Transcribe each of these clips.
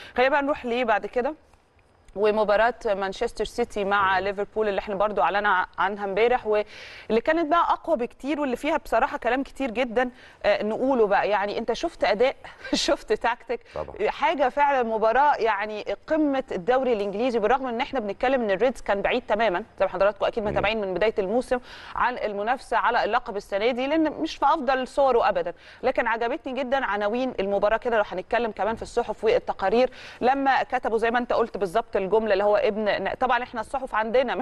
خلينا بقى نروح ليه بعد كده ومباراة مانشستر سيتي مع ليفربول اللي احنا برضو اعلنا عنها امبارح واللي كانت بقى اقوى بكتير واللي فيها بصراحة كلام كتير جدا آه، نقوله بقى يعني انت شفت اداء شفت تكتيك طبعا. حاجة فعلا مباراة يعني قمة الدوري الانجليزي بالرغم ان احنا بنتكلم ان الريدز كان بعيد تماما زي ما حضراتكم اكيد متابعين من بداية الموسم عن المنافسة على اللقب السنة دي لان مش في افضل صوره ابدا لكن عجبتني جدا عناوين المباراة كده لو هنتكلم كمان في الصحف والتقارير لما كتبوا زي ما انت قلت بالظبط الجملة اللي هو ابن طبعا احنا الصحف عندنا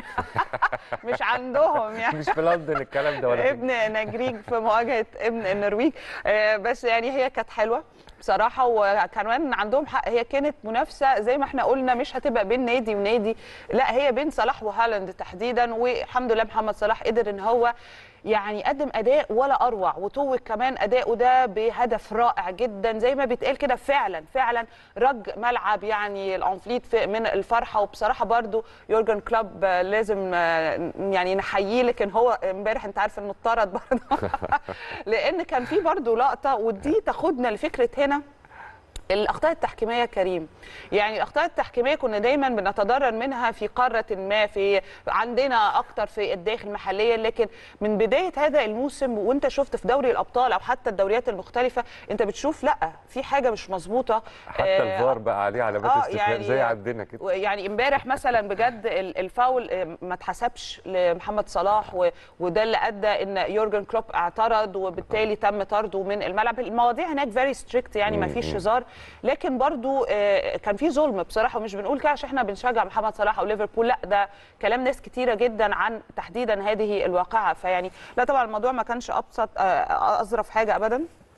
مش عندهم يعني مش في لندن الكلام ده ولا في ابن نجريج في مواجهه ابن النرويج آه، بس يعني هي كانت حلوه بصراحه وكمان عندهم حق هي كانت منافسه زي ما احنا قلنا مش هتبقى بين نادي ونادي لا هي بين صلاح وهالاند تحديدا والحمد لله محمد صلاح قدر ان هو يعني قدم اداء ولا اروع وتوج كمان اداؤه ده بهدف رائع جدا زي ما بيتقال كده فعلا فعلا رج ملعب يعني الانفليت في- من الفرحه وبصراحه برضو يورجن كلوب آه، لازم آه، يعني نحييه لكن هو امبارح انت عارف انه اتطرد برضو لان كان في برضو لقطه ودي تاخدنا لفكره هنا الاخطاء التحكيميه يا كريم يعني الاخطاء التحكيميه كنا دايما بنتضرر منها في قاره ما في عندنا اكتر في الداخل محليا لكن من بدايه هذا الموسم وانت شفت في دوري الابطال او حتى الدوريات المختلفه انت بتشوف لا في حاجه مش مظبوطه حتى آه، الفار بقى عليه علامات آه، استفهام يعني- زي عندنا كده يعني امبارح مثلا بجد ال- الفاول آه، ما اتحسبش لمحمد صلاح و- وده اللي ادى ان يورجن كلوب اعترض وبالتالي تم طرده من الملعب المواضيع هناك فيري ستريكت يعني ما فيش هزار لكن برضو آه، كان في ظلم بصراحه ومش بنقول كده عشان احنا بنشجع محمد صلاح او ليفربول لا ده كلام ناس كتيره جدا عن تحديدا هذه الواقعه فيعني لا طبعا الموضوع ما كانش ابسط آه، اظرف حاجه ابدا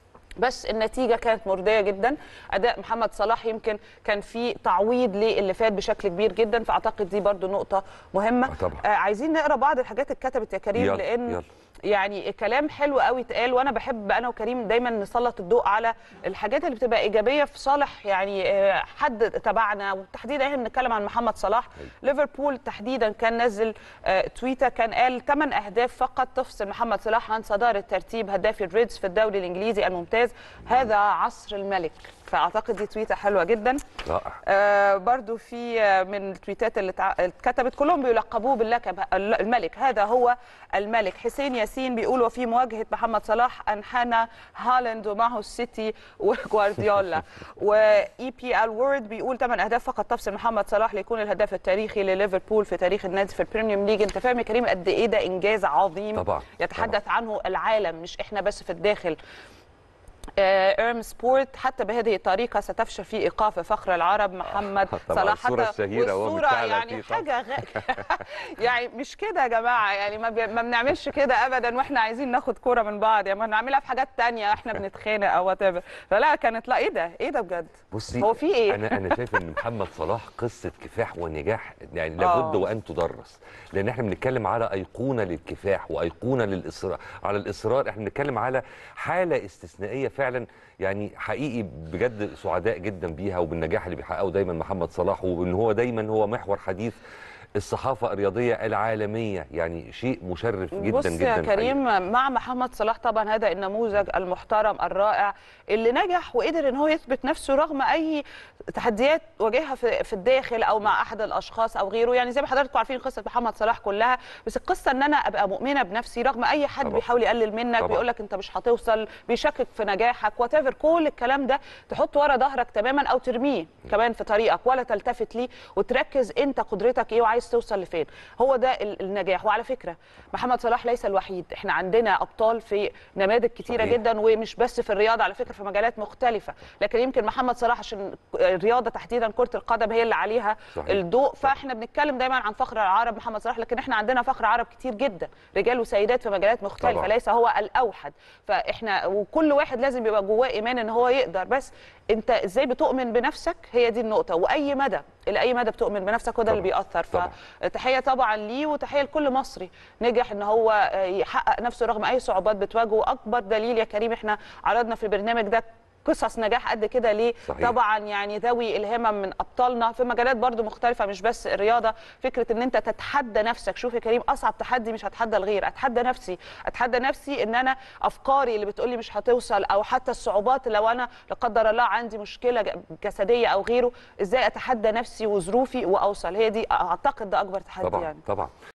بس النتيجه كانت مرضيه جدا اداء محمد صلاح يمكن كان في تعويض للي فات بشكل كبير جدا فاعتقد دي برضو نقطه مهمه آه طبعا. آه عايزين نقرا بعض الحاجات اللي اتكتبت يا كريم يلا، لان يلا. يعني كلام حلو قوي اتقال وانا بحب انا وكريم دايما نسلط الضوء على الحاجات اللي بتبقى ايجابيه في صالح يعني آه، حد تبعنا وتحديدا احنا بنتكلم عن محمد صلاح ليفربول تحديدا كان نزل آه، تويتر كان قال 8 اهداف فقط تفصل محمد صلاح عن صداره ترتيب هدافي الريدز في الدوري الانجليزي الممتاز هذا عصر الملك فاعتقد دي تويته حلوه جدا رائع آه برضو في آه، من التويتات اللي اتع- اتكتبت كلهم بيلقبوه باللقب ال- الملك هذا هو الملك حسين ياسين بيقول وفي مواجهة محمد صلاح أنحنى هالاند ومعه السيتي وجوارديولا وإي بي ال وورد بيقول 8 أهداف فقط تفصل محمد صلاح ليكون الهداف التاريخي لليفربول في تاريخ النادي في البريميوم ليج أنت فاهم يا كريم قد إيه ده إنجاز عظيم طبعا، يتحدث عنه العالم مش إحنا بس في الداخل آه، إيرم سبورت حتى بهذه الطريقة ستفشل في إيقاف فخر العرب محمد طبعا صلاح الصورة حتى الشهيرة وهو والصورة متشعلق يعني فيه طبعا. حاجة غ... يعني مش كده يا جماعة يعني ما, بي... ما بنعملش كده أبدا وإحنا عايزين ناخد كورة من بعض يعني ما بنعملها في حاجات تانية إحنا بنتخانق أو whatever فلا كانت لا إيه ده إيه ده بجد بصي هو في إيه؟ انا انا شايف ان محمد صلاح قصه كفاح ونجاح يعني آه. لابد وان تدرس لان احنا بنتكلم على ايقونه للكفاح وايقونه للاصرار على الاصرار احنا بنتكلم على حاله استثنائيه فعلا يعني حقيقي بجد سعداء جدا بيها وبالنجاح اللي بيحققه دايما محمد صلاح وان هو دايما هو محور حديث الصحافه الرياضيه العالميه يعني شيء مشرف جدا بص جدا يا الحقيقة. كريم مع محمد صلاح طبعا هذا النموذج المحترم الرائع اللي نجح وقدر ان هو يثبت نفسه رغم اي تحديات واجهها في في الداخل او مع احد الاشخاص او غيره يعني زي ما حضراتكم عارفين قصه محمد صلاح كلها بس القصه ان انا ابقى مؤمنه بنفسي رغم اي حد طبعا. بيحاول يقلل منك طبعا. بيقول لك انت مش هتوصل بيشكك في نجاحك وات كل الكلام ده تحط ورا ظهرك تماما او ترميه كمان في طريقك ولا تلتفت ليه وتركز انت قدرتك ايه وعايز توصل لفين هو ده ال- النجاح وعلى فكره محمد صلاح ليس الوحيد احنا عندنا ابطال في نماذج كتيره صحيح. جدا ومش بس في الرياضه على فكره في مجالات مختلفه لكن يمكن محمد صلاح عشان الرياضه تحديدا كره القدم هي اللي عليها صحيح. الضوء صحيح. فاحنا بنتكلم دايما عن فخر العرب محمد صلاح لكن احنا عندنا فخر عرب كتير جدا رجال وسيدات في مجالات مختلفه طبعا. ليس هو الاوحد فاحنا وكل واحد لازم يبقى جواه ايمان ان هو يقدر بس انت ازاي بتؤمن بنفسك هي دي النقطه واي مدى لاي مدى بتؤمن بنفسك وده اللي طبعا. بيأثر طبعا. فتحيه طبعا ليه وتحيه لكل مصري نجح ان هو يحقق نفسه رغم اي صعوبات بتواجهه اكبر دليل يا كريم احنا عرضنا في البرنامج ده قصص نجاح قد كده ليه صحيح. طبعا يعني ذوي الهمم من ابطالنا في مجالات برضو مختلفه مش بس الرياضه فكره ان انت تتحدى نفسك شوف يا كريم اصعب تحدي مش هتحدى الغير اتحدى نفسي اتحدى نفسي ان انا افكاري اللي بتقولي مش هتوصل او حتى الصعوبات لو انا لا قدر الله عندي مشكله ج- جسديه او غيره ازاي اتحدى نفسي وظروفي واوصل هي دي اعتقد ده اكبر تحدي طبعا يعني طبعا